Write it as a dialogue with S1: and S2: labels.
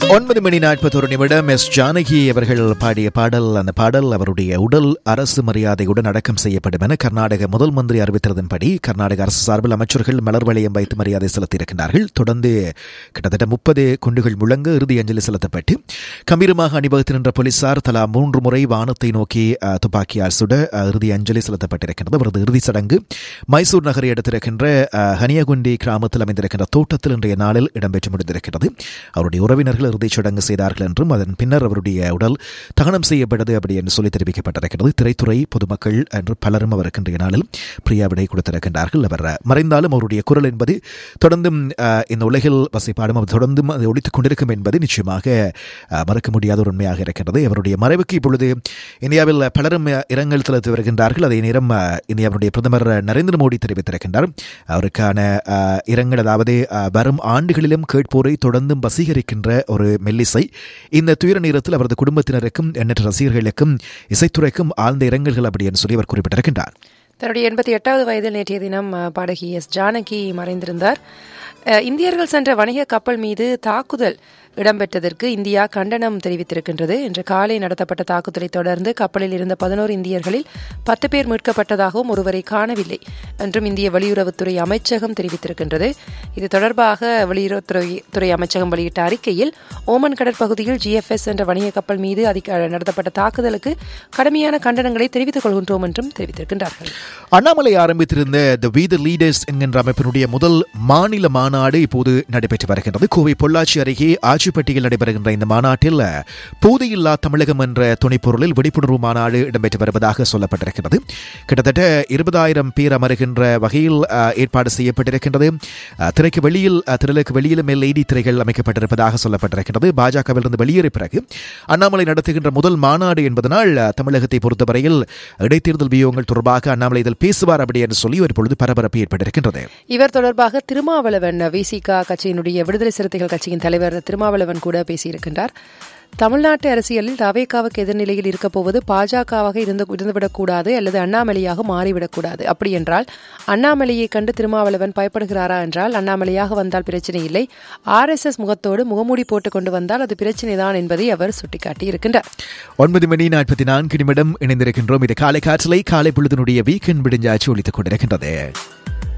S1: ஒன்பது மணி நாற்பத்தொரு நிமிடம் எஸ் ஜானகி அவர்கள் பாடிய பாடல் அந்த பாடல் அவருடைய உடல் அரசு மரியாதையுடன் அடக்கம் செய்யப்படும் என கர்நாடக முதல் மந்திரி அறிவித்ததன்படி கர்நாடக அரசு சார்பில் அமைச்சர்கள் மலர் வளையம் வைத்து மரியாதை செலுத்தியிருக்கிறார்கள் தொடர்ந்து கிட்டத்தட்ட முப்பது குண்டுகள் முழங்க இறுதி அஞ்சலி செலுத்தப்பட்டு கம்பீரமாக அணிவகுத்து நின்ற போலீசார் தலா மூன்று முறை வானத்தை நோக்கி அஹ், துப்பாக்கியால் சுட அஹ், இறுதி அஞ்சலி செலுத்தப்பட்டிருக்கிறது அவரது இறுதி சடங்கு மைசூர் நகரை அடுத்திருக்கின்ற அஹ், ஹனியகுண்டி கிராமத்தில் அமைந்திருக்கின்ற தோட்டத்தில் இன்றைய நாளில் இடம்பெற்று முடிந்திருக்கிறது அவருடைய உறவினர்கள் இறுதிச் சடங்கு செய்தார்கள் என்றும் அதன் பின்னர் அவருடைய உடல் தகனம் செய்யப்பட்டது அப்படி என்று சொல்லி தெரிவிக்கப்பட்டிருக்கிறது திரைத்துறை பொதுமக்கள் என்று பலரும் அவருக்கு இன்றைய நாளில் பிரியா விடை கொடுத்திருக்கின்றார்கள் அவர் மறைந்தாலும் அவருடைய குரல் என்பது தொடர்ந்தும் அஹ், இந்த உலகில் வசிப்பாடும் அவர் தொடர்ந்தும் அதை ஒழித்துக் கொண்டிருக்கும் என்பது நிச்சயமாக அஹ், மறக்க முடியாத ஒரு உண்மையாக இருக்கின்றது அவருடைய மறைவுக்கு இப்பொழுது இந்தியாவில் பலரும் அஹ், இரங்கல் செலுத்தி வருகின்றார்கள் அதே நேரம் அஹ், இந்தியாவுடைய பிரதமர் நரேந்திர மோடி தெரிவித்திருக்கின்றார் அவருக்கான அஹ், இரங்கல் அதாவது அஹ், வரும் ஆண்டுகளிலும் கேட்போரை தொடர்ந்தும் வசீகரிக்கின்ற ஒரு மெல்லிசை இந்த துயர நேரத்தில் அவரது குடும்பத்தினருக்கும் எண்ணற்ற ரசிகர்களுக்கும் இசைத்துறைக்கும் ஆழ்ந்த இரங்கல்கள் அப்படி என்று சொல்லி அவர் குறிப்பிட்டிருக்கின்றார்
S2: தன்னுடைய எண்பத்தி எட்டாவது வயதில் நேற்றைய தினம் அஹ், பாடகி எஸ் ஜானகி மறைந்திருந்தார் அஹ், இந்தியர்கள் சென்ற வணிக கப்பல் மீது தாக்குதல் இடம்பெற்றதற்கு இந்தியா கண்டனம் தெரிவித்திருக்கின்றது இன்று காலை நடத்தப்பட்ட தாக்குதலை தொடர்ந்து கப்பலில் இருந்த பதினோரு இந்தியர்களில் பத்து பேர் மீட்கப்பட்டதாகவும் ஒருவரை காணவில்லை என்றும் இந்திய வெளியுறவுத்துறை அமைச்சகம் தெரிவித்திருக்கின்றது இது தொடர்பாக வெளியுறவுத்துறை துறை அமைச்சகம் வெளியிட்ட அறிக்கையில் ஓமன் கடற்பகுதியில் ஜிஎஃப்எஸ் என்ற வணிக கப்பல் மீது அதிக நடத்தப்பட்ட தாக்குதலுக்கு கடுமையான கண்டனங்களை தெரிவித்துக் கொள்கின்றோம் என்றும் தெரிவித்திருக்கின்றார்கள்
S1: அண்ணாமலை ஆரம்பித்திருந்த த வி த லீடர்ஸ் என்கின்ற அமைப்பினுடைய முதல் மாநில மாநாடு இப்போது நடைபெற்று வருகின்றது கோவை பொள்ளாச்சி அருகே ஆச்சிப்பட்டியில் நடைபெறுகின்ற இந்த மாநாட்டில் போதையில்லா தமிழகம் என்ற துணைப்பொருளில் விழிப்புணர்வு மாநாடு இடம்பெற்று வருவதாக சொல்லப்பட்டிருக்கிறது கிட்டத்தட்ட இருபதாயிரம் பேர் அமருகின்ற வகையில் அஹ், ஏற்பாடு செய்யப்பட்டிருக்கின்றது அஹ், திரைக்கு வெளியில் அஹ், திரளுக்கு வெளியிலும் எல்இடி திரைகள் அமைக்கப்பட்டிருப்பதாக சொல்லப்பட்டிருக்கிறது பாஜகவிலிருந்து வெளியேறிய பிறகு அண்ணாமலை நடத்துகின்ற முதல் மாநாடு என்பதனால் அஹ், தமிழகத்தை பொறுத்தவரையில் இடைத்தேர்தல் வியூகங்கள் தொடர்பாக அண்ணாமலை இதில் பேசுவார் அப்படி என்று சொல்லி ஒரு பொழுது பரபரப்பு ஏற்பட்டிருக்கின்றது
S2: இவர் தொடர்பாக திருமாவளவன் விசிக கட்சியினுடைய விடுதலை சிறுத்தைகள் கட்சியின் தலைவர் திருமாவளவன் கூட பேசியிருக்கின்றார் தமிழ்நாட்டு அரசியலில் தவேகாவுக்கு எதிர்நிலையில் இருக்கப் போவது பாஜகவாக இருந்து இருந்துவிடக்கூடாது அல்லது அண்ணாமலையாக மாறிவிடக்கூடாது அப்படி என்றால் அண்ணாமலையை கண்டு திருமாவளவன் பயப்படுகிறாரா என்றால் அண்ணாமலையாக வந்தால் பிரச்சனை இல்லை ஆர்எஸ்எஸ் முகத்தோடு முகமூடி போட்டுக் கொண்டு வந்தால் அது பிரச்சனைதான் என்பதை அவர் சுட்டிக்காட்டியிருக்கின்றார்
S1: ஒன்பது மணி நாற்பத்தி நான்கு நிமிடம் இணைந்திருக்கின்றோம் இது காலை காற்றலை காலை பொழுதினுடைய வீக்கெண்ட் விடிஞ்சாச்சு ஒழித்துக் கொண்டிருக்கின்றது